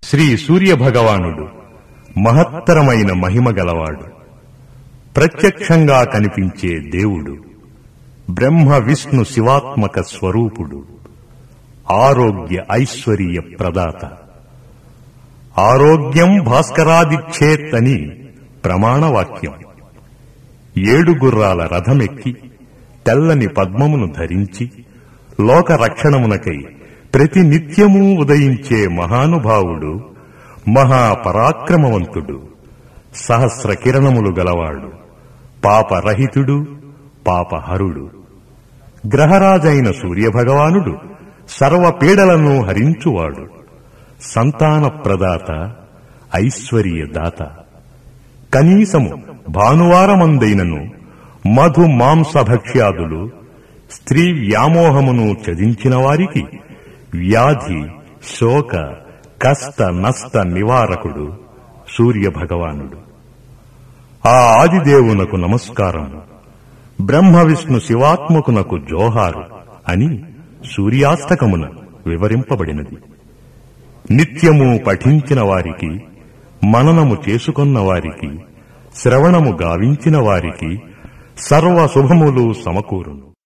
శ్రీ సూర్య భగవానుడు మహత్తరమైన మహిమ గలవాడు ప్రత్యక్షంగా కనిపించే దేవుడు బ్రహ్మ విష్ణు శివాత్మక స్వరూపుడు ఆరోగ్య ఐశ్వర్య ప్రదాత ఆరోగ్యం భాస్కరాదిచ్చేత్ అని ప్రమాణవాక్యం ఏడు గుర్రాల రథమెక్కి తెల్లని పద్మమును ధరించి లోక రక్షణమునకై ప్రతి నిత్యము ఉదయించే మహానుభావుడు మహాపరాక్రమవంతుడు సహస్ర కిరణములు గలవాడు పాపరహితుడు పాపహరుడు గ్రహరాజైన సూర్యభగవానుడు సర్వపీడలను హరించువాడు సంతాన ప్రదాత ఐశ్వర్యదాత కనీసము భానువారమందైనను మధు మాంసభక్ష్యాదులు స్త్రీ వ్యామోహమును చదించిన వారికి వ్యాధి శోక కష్ట నష్ట నివారకుడు సూర్యభగవానుడు ఆ ఆదిదేవునకు నమస్కారం బ్రహ్మ విష్ణు శివాత్మకునకు జోహారు అని సూర్యాస్తకమున వివరింపబడినది నిత్యము పఠించిన వారికి మననము చేసుకొన్న వారికి శ్రవణము గావించిన వారికి సర్వ శుభములు సమకూరును